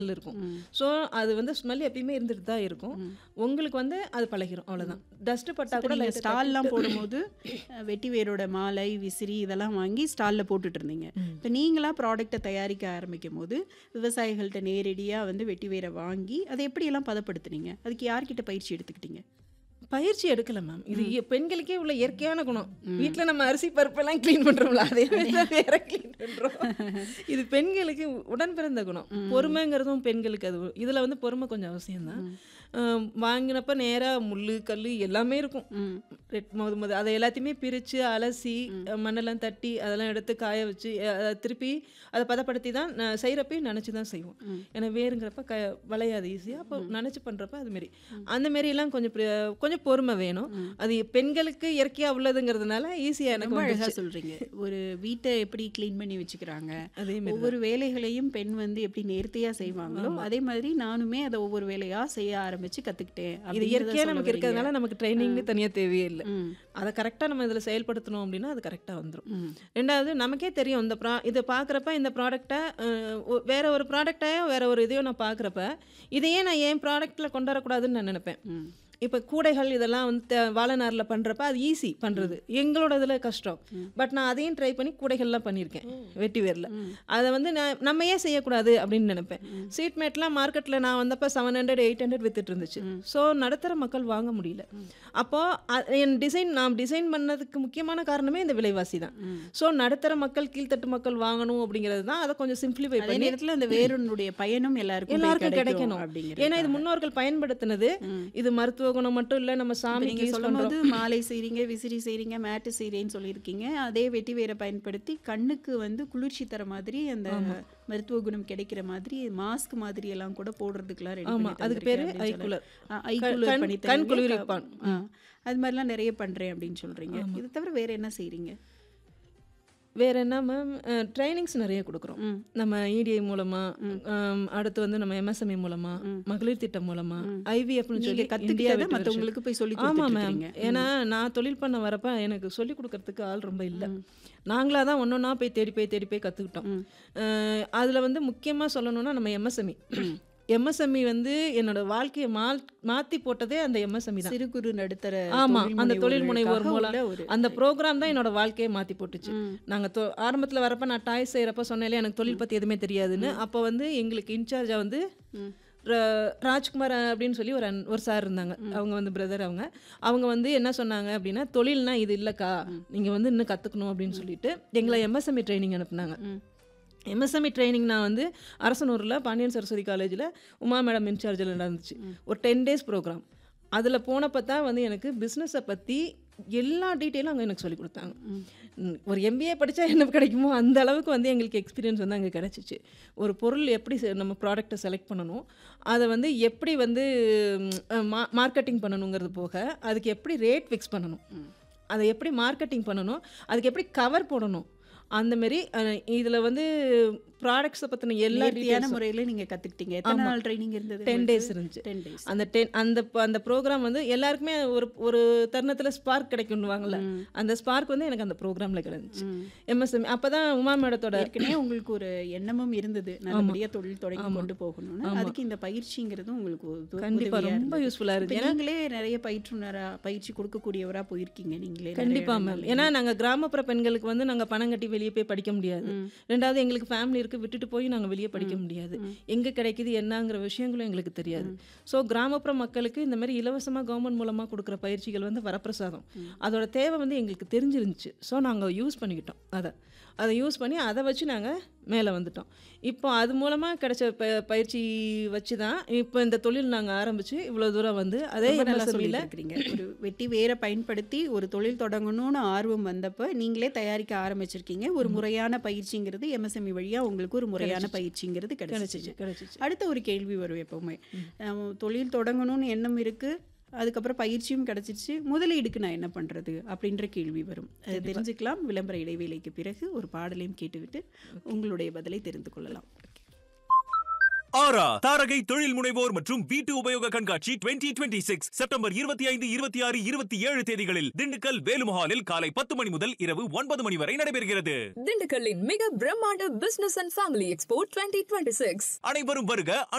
இருக்கும் ஸோ அது வந்து ஸ்மெல் எப்பயுமே இருந்துட்டு தான் இருக்கும் உங்களுக்கு வந்து அது பழகிரும் அவ்வளோதான் டஸ்ட் பட்டா கூட நீங்கள் light ஆ ஸ்டால்லாம் போடும்போது அஹ், வெட்டி வேரோட மாலை விசிறி இதெல்லாம் வாங்கி ஸ்டாலில் போட்டுட்டு இருந்தீங்க இப்போ நீங்களா ப்ராடக்ட்டை தயாரிக்க ஆரம்பிக்கும் போது விவசாயிகள்கிட்ட நேரடியாக வந்து வெட்டி வேரை வாங்கி அதை எப்படியெல்லாம் பதப்படுத்துனீங்க அதுக்கு யார்கிட்ட பயிற்சி எடுத்துக்கிட்டீங்க பயிற்சி எடுக்கல மேம் இது இ- பெண்களுக்கே உள்ள இயற்கையான குணம் வீட்ல நம்ம அரிசி பருப்பெல்லாம் க்ளீன் பண்றோம்ல அதே மாதிரி தான் வேற க்ளீன் பண்றோம் இது பெண்களுக்கு உடன் பிறந்த குணம் பொறுமைங்கிறதும் பெண்களுக்கு அது இதுல வந்து பொறுமை கொஞ்சம் அவசியம்தான் அஹ் வாங்கினப்ப நேரா முள்ளு கல் எல்லாமே இருக்கும் ரெட் மோது மோது அதை எல்லாத்தையுமே பிரித்து அலசி அஹ் மண்ணெல்லாம் தட்டி அதெல்லாம் எடுத்து காய வச்சு அஹ் அதை திருப்பி அதை பதப்படுத்தி தான் நான் செய்கிறப்பையும் நினச்சி தான் செய்வோம் ஏன்னா வேறுங்கிறப்ப க வளையாது ஈஸியாக அப்போ நினச்சி பண்ணுறப்ப அதுமாரி அந்த மாரிலாம் கொஞ்சம் pri- கொஞ்சம் பொறுமை வேணும் அது பெண்களுக்கு இயற்கையாக உள்ளதுங்கிறதுனால ஈஸியாக எனக்கு ரொம்ப அழகா வந்துச்சு. சொல்றீங்க ஒரு வீட்டை எப்படி க்ளீன் பண்ணி வச்சுக்கிறாங்க அதே மாதிரி ஒவ்வொரு வேலைகளையும் பெண் வந்து எப்படி நேர்த்தியா செய்வாங்களோ அதே மாதிரி நானுமே அதை ஒவ்வொரு வேலையா செய்ய ஆரம்பிச்சு கத்துக்கிட்டேன் இது அப்படிங்கிறத இயற்கையாக சொல்ல நமக்கு வரீங்க. இருக்கிறதுனால நமக்கு ட்ரைனிங்னு தனியாக தேவையே இல்லை ம். அதை கரெக்டாக நம்ம இதில் செயல்படுத்தணும் அப்படின்னா அது கரெக்டாக வந்துடும் ம். ரெண்டாவது நமக்கே தெரியும் இந்த ப்ரா இதை பார்க்குறப்ப இந்த ப்ராடக்டை வேற ஒரு ப்ராடக்டையோ வேற ஒரு இதையோ நான் பார்க்குறப்ப இதையே நான் என் ப்ராடக்ட்டில் கொண்டு வரக்கூடாதுன்னு நான் நினைப்பேன் ம். இப்போ கூடைகள் இதெல்லாம் வந்து தே- வாழைநாரில் பண்ணுறப்ப அது ஈஸி பண்ணுறது எங்களோட இதில் கஷ்டம் பட் நான் அதையும் ட்ரை பண்ணி கூடைகள்லாம் பண்ணியிருக்கேன் வெட்டி வேரில் அதை வந்து நான் நம்ம ஏன் செய்யக்கூடாது அப்படின்னு நினைப்பேன் சீட் மேட்லாம் மார்க்கெட்டில் நான் வந்தப்போ செவன் ஹண்ட்ரட் எயிட் ஹண்ட்ரட் வித்துட்டு இருந்துச்சு ஸோ நடுத்தர மக்கள் வாங்க முடியல அப்போது என் டிசைன் நான் டிசைன் பண்ணதுக்கு முக்கியமான காரணமே இந்த விலைவாசி தான் ஸோ நடுத்தர மக்கள் கீழ்த்தட்டு மக்கள் வாங்கணும் அப்படிங்கிறது தான் அதை கொஞ்சம் சிம்பிளிஃபை அதே பண்ணி நேரத்துல அந்த வேருனுடைய பயனும் எல்லாருக்கும் போய் எல்லாருக்கும் கிடைக்கணும் கிடைக்கணும் அப்படிங்கிறது ஏன்னா இது முன்னோர்கள் பயன்படுத்தினது இது மருத்துவ குணம் மட்டும் இல்ல நம்ம இப்ப சாமிக்கு நீங்க யூஸ் சொல்லும் பண்றோம் போது மாலை செய்றீங்க விசிறி செய்றீங்க மேட்டு செய்றேன்னு சொல்லியிருக்கீங்க அதே வெட்டி வேரை பயன்படுத்தி கண்ணுக்கு வந்து குளிர்ச்சி தர மாதிரி அந்த மருத்துவ குணம் கிடைக்கிற மாதிரி மாஸ்க் மாதிரி எல்லாம் கூட போடுறதுக்குலாம் ரெடி ஆமா பண்ணி அதுக்கு பேரு தந்திருக்கேன் அப்படின்னு ஐகுலர் சொல்ல- ஆ, ஐகுலர் கண்- பண்ணி கண் தரீங்க. குளிர்விப்பான். ஆ, அது மாதிரிலாம் நிறைய பண்றேன் அப்படின்னு சொல்றீங்க இது தவிர வேற என்ன செய்றீங்க வேற என்ன மேம் ட்ரைனிங்ஸ் நிறைய கொடுக்குறோம் ம். நம்ம இடிஐ மூலமா ஆம், அடுத்து வந்து நம்ம எம்எஸ்எம்இ மூலமா மகளிர் திட்டம் மூலமா ஐவிஎஃப்னு நீங்க சொல்லி கத்துக்கிட்டதை இந்தியா வெற்றி மத்தவங்களுக்கு போய் சொல்லி ஆமா கொடுத்துட்டு மேம் இருக்கீங்க. ஏன்னா நான் தொழில் பண்ண வரப்ப எனக்கு சொல்லி கொடுக்கறதுக்கு ஆள் ரொம்ப இல்லை நாங்களாக தான் ஒன்றொன்னா போய் தேடி போய் தேடி போய் கற்றுக்கிட்டோம் அதில் வந்து முக்கியமாக சொல்லணும்னா நம்ம எம்எஸ்எம்இ எம்எஸ்எம்இ வந்து என்னோட வாழ்க்கையை மா மாற்றி போட்டதே அந்த எம்எஸ்எம்இ தான் சிறு குறு நடுத்தர ஆமா அந்த தொழில் முனைவோர் முனைவோர்களுக்காக மூலம் உள்ள ஒரு அந்த ப்ரோக்ராம் தான் என்னோட வாழ்க்கையை மாற்றி போட்டுச்சு நாங்கள் தொ ஆரம்பத்தில் வரப்ப நான் டாய் செய்கிறப்ப சொன்னேன் எனக்கு தொழில் பற்றி எதுவுமே தெரியாதுன்னு அப்போ வந்து எங்களுக்கு இன்சார்ஜாக வந்து ர- ராஜ்குமார் அப்படின்னு சொல்லி ஒரு அண்ண- ஒரு சார் இருந்தாங்க அவங்க வந்து பிரதர் அவங்க அவங்க வந்து என்ன சொன்னாங்க அப்படின்னா தொழில்னா இது இல்லைக்கா நீங்கள் வந்து இன்னும் கற்றுக்கணும் அப்படின்னு சொல்லிட்டு எங்களை எம்எஸ்எம்இ ட்ரைனிங் அனுப்புனாங்க எம்எஸ்எம்இ ட்ரைனிங் நான் வந்து அரசனூரில் பாண்டியன் சரஸ்வதி காலேஜில் உமா மேடம் இன்சார்ஜில் நடந்துச்சு ஒரு டென் டேஸ் ப்ரோக்ராம் அதில் போனப்போ தான் வந்து எனக்கு பிஸ்னஸை பற்றி எல்லா டீட்டெயிலும் அங்கே எனக்கு சொல்லி கொடுத்தாங்க ம், ஒரு எம்பிஏ படித்தா என்ன கிடைக்குமோ அந்த அளவுக்கு வந்து எங்களுக்கு எக்ஸ்பீரியன்ஸ் வந்து அங்கே கிடச்சிச்சு ஒரு பொருள் எப்படி செ- நம்ம ப்ராடக்ட்டை செலக்ட் பண்ணணும் அதை வந்து எப்படி வந்து மார்க்கெட்டிங் பண்ணணுங்கிறது போக அதுக்கு எப்படி ரேட் ஃபிக்ஸ் பண்ணணும் அதை எப்படி மார்க்கெட்டிங் பண்ணணும் அதுக்கு எப்படி கவர் போடணும் அந்த மாரி இதில் வந்து ப்ராடக்ட்ஸை பற்றின எல்லா நேர்த்தியான டீட்டெயில்ஸும் முறையில நீங்க கத்துக்கிட்டீங்க எத்தனை நாள் ட்ரைனிங் இருந்தது டென் டேஸ் இருந்துச்சு டென் டேஸ் அந்த டென் அந்த ப- அந்த ப்ரோக்ராம் வந்து எல்லாருக்குமே ஒரு ஒரு தருணத்தில் ஸ்பார்க் கிடைக்கும்னுவாங்கல்ல அந்த ஸ்பார்க் வந்து எனக்கு அந்த ப்ரோக்ராமில் கிடைந்துச்சு எம்எஸ்எம் அப்போ தான் உமா மேடத்தோட ஏற்கனவே உங்களுக்கு ஒரு எண்ணமும் இருந்தது நல்லபடியா தொழில் தொடங்கி கொண்டு போகணும்னு அதுக்கு இந்த பயிற்சிங்கிறது உங்களுக்கு ஒரு உத- கண்டிப்பா உதவியா ரொம்ப இருந்தது. யூஸ்ஃபுல்லாக இப்ப இருந்துச்சு நீங்களே நிறைய பயிற்றுனரா பயிற்சி கொடுக்கக்கூடியவரா போயிருக்கீங்க நீங்களே நிறைய கண்டிப்பா மேம் இடங்கள்ல. ஏன்னா நாங்க கிராமப்புற பெண்களுக்கு வந்து நாங்க பணம் கட்டி வெளியே போய் படிக்க முடியாது ரெண்டாவது எங்களுக்கு ஃபேமிலி இருக்கு விட்டுட்டு போய் நாங்க வெளியே படிக்க முடியாது எங்க கிடைக்குது என்னங்கிற விஷயங்களும் எங்களுக்கு தெரியாது ஸோ கிராமப்புற மக்களுக்கு இந்த மாதிரி இலவசமா கவர்மெண்ட் மூலமா கொடுக்குற பயிற்சிகள் வந்து வரப்பிரசாதம் அதோட தேவை வந்து எங்களுக்கு தெரிஞ்சிருந்துச்சு ஸோ நாங்க யூஸ் பண்ணிக்கிட்டோம் அதை அதை யூஸ் பண்ணி அதை வச்சு நாங்கள் மேலே வந்துட்டோம் இப்போ அது மூலமாக கிடைச்ச ப பயிற்சி வச்சு தான் இப்போ இந்த தொழில் நாங்கள் ஆரம்பித்து இவ்வளோ தூரம் வந்து அதே ரொம்ப நல்லா MSME ல சொல்லியிருக்கிறீங்க ஒரு வெட்டி வேரை பயன்படுத்தி ஒரு தொழில் தொடங்கணும்னு ஆர்வம் வந்தப்ப நீங்களே தயாரிக்க ஆரம்பிச்சிருக்கீங்க ஒரு முறையான பயிற்சிங்கிறது எம்எஸ்எம்இ வழியா உங்களுக்கு ஒரு முறையான பயிற்சிங்கிறது கிடைச்சிச்சு கிடைச்சிச்சு கிடைச்சிச்சு அடுத்த ஒரு கேள்வி வரும் எப்பவுமே அஹ் தொழில் தொடங்கணும்னு எண்ணம் இருக்கு அதுக்கப்புறம் பயிற்சியும் கிடைச்சிருச்சு முதலீடுக்கு நான் என்ன பண்றது அப்படின்ற கேள்வி வரும் அது தெரிஞ்சுக்கலாம் விளம்பர இடைவேளைக்கு பிறகு ஒரு பாடலையும் கேட்டுவிட்டு உங்களுடைய பதிலை தெரிந்து கொள்ளலாம் ஆரா தாரகை தொழில் முனைவோர் மற்றும் வீட்டு உபயோக கண்காட்சி 2026 சிக்ஸ் செப்டம்பர் இருபத்தி ஐந்து இருபத்தி ஆறு இருபத்தி ஏழு தேதிகளில் திண்டுக்கல் வேலுமஹாலில் காலை பத்து மணி முதல் இரவு ஒன்பது மணி வரை நடைபெறுகிறது திண்டுக்கல்லின் மிக பிரம்மாண்ட business and family expo twenty twenty six அனைவரும் வருக